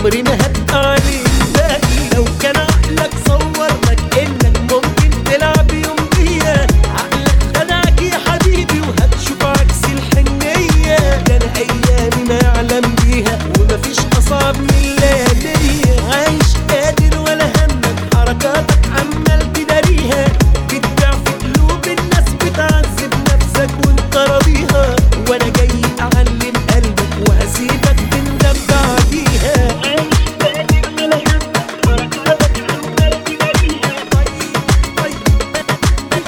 عمري ما هبقى عليك باقي لو كان عقلك صور لك انك ممكن تلعب يوم بيا عقلك خدعك يا حبيبي وهتشوف عكس الحنية ده انا ايامي ما يعلم بيها ومفيش اصعب من الليالية عايش قادر ولا همك حركاتك عمال تداريها بتبيع في قلوب الناس بتعذب نفسك وانت راضيها وانا جاي اعلم قلبك وهسيبك تندم بعديها عايش قادر ولا همك حركاتك عمال تداريها طيب طيب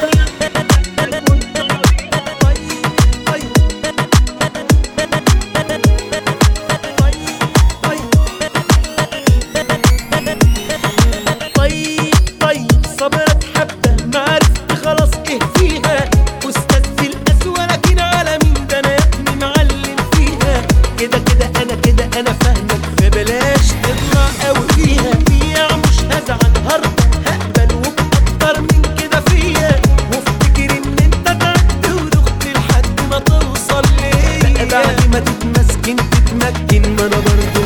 طيب طيب صبرت حبة ما عرفت خلاص ايه فيها استاذ في القسوة لكن على مين ده انا يا ابني معلم فيها كده كده انا كده انا فاهمك فبلاش تطلع قوي فيها بيع مش هزعل هرضى هقبل وبأكتر من كده فيا وافتكر ان انت تعبت ودخت لحد ما توصل ليا بقى بعد ما تتمسكن تتمكن ما انا برضو